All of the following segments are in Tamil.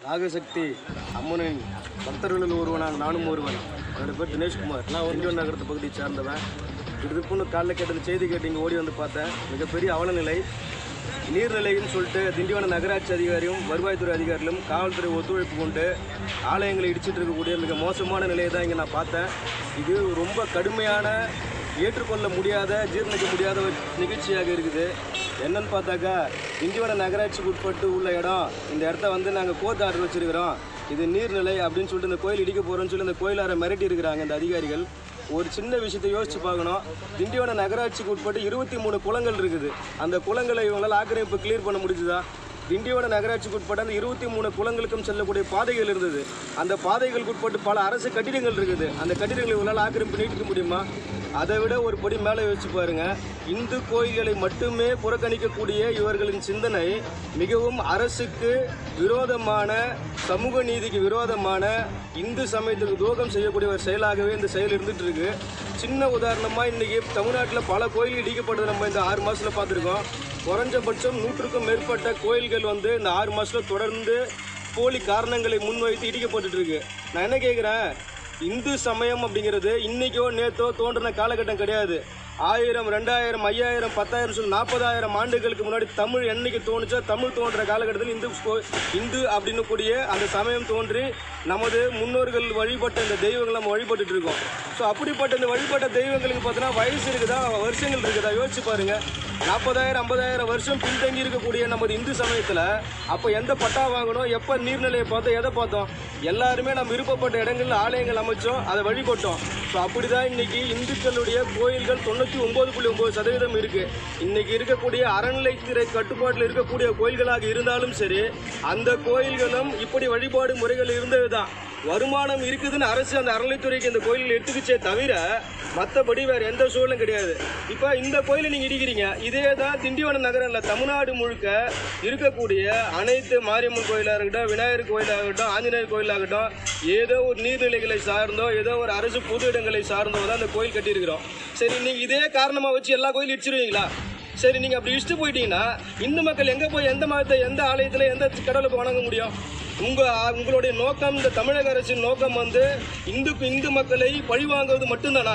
நாகசக்தி அம்மனின் பக்தர்களில் ஒருவனாக நானும் ஒருவன் என்னோட பேர் தினேஷ்குமார் நான் ஒன்றிய நகரத்து பகுதியை சார்ந்தவன் திடுப்புன்னு காலைல கேட்டது செய்தி கேட்டு இங்கே ஓடி வந்து பார்த்தேன் மிகப்பெரிய அவலநிலை நீர்நிலைன்னு சொல்லிட்டு திண்டிவனம் நகராட்சி அதிகாரியும் வருவாய்த்துறை அதிகாரிகளும் காவல்துறை ஒத்துழைப்பு கொண்டு ஆலயங்களை இடிச்சிட்டு இருக்கக்கூடிய மிக மோசமான நிலையை தான் இங்கே நான் பார்த்தேன் இது ரொம்ப கடுமையான ஏற்றுக்கொள்ள முடியாத ஜீர்ணிக்க முடியாத ஒரு நிகழ்ச்சியாக இருக்குது என்னன்னு பார்த்தாக்கா திண்டிவனம் நகராட்சிக்கு உட்பட்டு உள்ள இடம் இந்த இடத்த வந்து நாங்கள் கோர்ட் ஆர்டர் வச்சிருக்கிறோம் இது நீர்நிலை அப்படின்னு சொல்லிட்டு இந்த கோயில் இடிக்க போகிறோம்னு சொல்லி இந்த கோயிலாரை மிரட்டி இருக்கிறாங்க இந்த அதிகாரிகள் ஒரு சின்ன விஷயத்தை யோசிச்சு பார்க்கணும் திண்டிவனம் நகராட்சிக்கு உட்பட்டு இருபத்தி மூணு குளங்கள் இருக்குது அந்த குளங்களை இவங்களால் ஆக்கிரமிப்பு கிளியர் பண்ண முடிஞ்சுதா திண்டிவனம் நகராட்சிக்கு உட்பட்ட அந்த இருபத்தி மூணு குளங்களுக்கும் செல்லக்கூடிய பாதைகள் இருந்தது அந்த பாதைகளுக்கு உட்பட்டு பல அரசு கட்டிடங்கள் இருக்குது அந்த கட்டிடங்களை இவங்களால் ஆக்கிரமிப்பு நீட்டிக்க முடியுமா அதை விட ஒரு படி மேலே யோசிச்சு பாருங்க இந்து கோயில்களை மட்டுமே புறக்கணிக்கக்கூடிய இவர்களின் சிந்தனை மிகவும் அரசுக்கு விரோதமான சமூக நீதிக்கு விரோதமான இந்து சமயத்துக்கு துரோகம் செய்யக்கூடிய ஒரு செயலாகவே இந்த செயல் இருந்துட்டு இருக்கு சின்ன உதாரணமா இன்னைக்கு தமிழ்நாட்டில் பல கோயில்கள் இடிக்கப்பட்டது நம்ம இந்த ஆறு மாசத்துல பார்த்துருக்கோம் குறைஞ்சபட்சம் நூற்றுக்கும் மேற்பட்ட கோயில்கள் வந்து இந்த ஆறு மாசத்துல தொடர்ந்து போலி காரணங்களை முன்வைத்து இடிக்கப்பட்டுட்டு இருக்கு நான் என்ன கேட்குறேன் இந்து சமயம் அப்படிங்கிறது இன்னைக்கோ நேத்தோ தோன்றின காலகட்டம் கிடையாது ஆயிரம் ரெண்டாயிரம் ஐயாயிரம் பத்தாயிரம் சொல்லி நாற்பதாயிரம் ஆண்டுகளுக்கு முன்னாடி தமிழ் என்னைக்கு தோணுச்சோ தமிழ் தோன்ற காலகட்டத்தில் இந்து கோ- இந்து அப்படின்னு கூடிய அந்த சமயம் தோன்றி நமது முன்னோர்கள் வழிபட்ட இந்த தெய்வங்களை நம்ம வழிபட்டுட்டு இருக்கோம் ஸோ அப்படிப்பட்ட இந்த வழிபட்ட தெய்வங்களுக்கு பார்த்தீங்கன்னா வயசு இருக்குதா வருஷங்கள் இருக்குதா யோசிச்சு பாருங்க நாற்பதாயிரம் ஐம்பதாயிரம் வருஷம் பின்தங்கி இருக்கக்கூடிய நமது இந்து சமயத்தில் அப்போ எந்த பட்டா வாங்கணும் எப்போ நீர்நிலையை பார்த்தோம் எதை பார்த்தோம் எல்லாருமே நம்ம விருப்பப்பட்ட இடங்கள்ல ஆலயங்கள் அமைச்சோம் அதை வழிபட்டோம் ஸோ அப்படிதான் இன்னைக்கு இந்துக்களுடைய கோயில்கள் தொண்ணூற்றி ஒன்பது புள்ளி ஒன்பது சதவீதம் இருக்கு இன்னைக்கு இருக்கக்கூடிய அறநிலைத்துறை கட்டுப்பாட்டில் இருக்கக்கூடிய கோயில்களாக இருந்தாலும் சரி அந்த கோயில்களும் இப்படி வழிபாடு முறைகள் இருந்ததுதான் வருமானம் இருக்குதுன்னு அரசு அந்த அறநிலைத்துறைக்கு இந்த கோயில்கள் எடுத்துக்கிச்சே தவிர மற்றபடி வேற எந்த சூழலும் கிடையாது இப்போ இந்த கோயிலை நீங்க இடிக்கிறீங்க இதே தான் திண்டிவனம் நகரம் இல்ல தமிழ்நாடு முழுக்க இருக்கக்கூடிய அனைத்து மாரியம்மன் கோயிலாக இருக்கட்டும் விநாயகர் கோயிலாகட்டும் ஆஞ்சநேயர் கோயிலாகட்டும் ஏதோ ஒரு நீர்நிலைகளை சார்ந்தோ ஏதோ ஒரு அரசு பொது இடங்களை சார்ந்தோ தான் அந்த கோயில் கட்டியிருக்கிறோம் சரி நீங்க இதே காரணமா வச்சு எல்லா கோயிலும் இடிச்சிருவீங்களா சரி நீங்க அப்படி இஷ்டு போயிட்டீங்கன்னா இந்து மக்கள் எங்க போய் எந்த மதத்தை எந்த ஆலயத்துல எந்த கடவுளுக்கு வணங்க முடியும் உங்க உங்களுடைய நோக்கம் இந்த தமிழக அரசின் நோக்கம் வந்து இந்து இந்து மக்களை பழிவாங்குவது மட்டும்தானா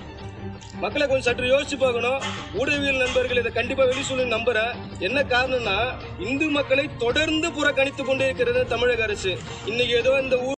மக்களை கொஞ்சம் சற்று யோசிச்சு பார்க்கணும் ஊடகவியல் நண்பர்கள் இதை கண்டிப்பா வெளி சொல்லி நம்புறேன் என்ன காரணம்னா இந்து மக்களை தொடர்ந்து புறக்கணித்து கொண்டே இருக்கிறது தமிழக அரசு இன்னைக்கு ஏதோ இந்த ஊர்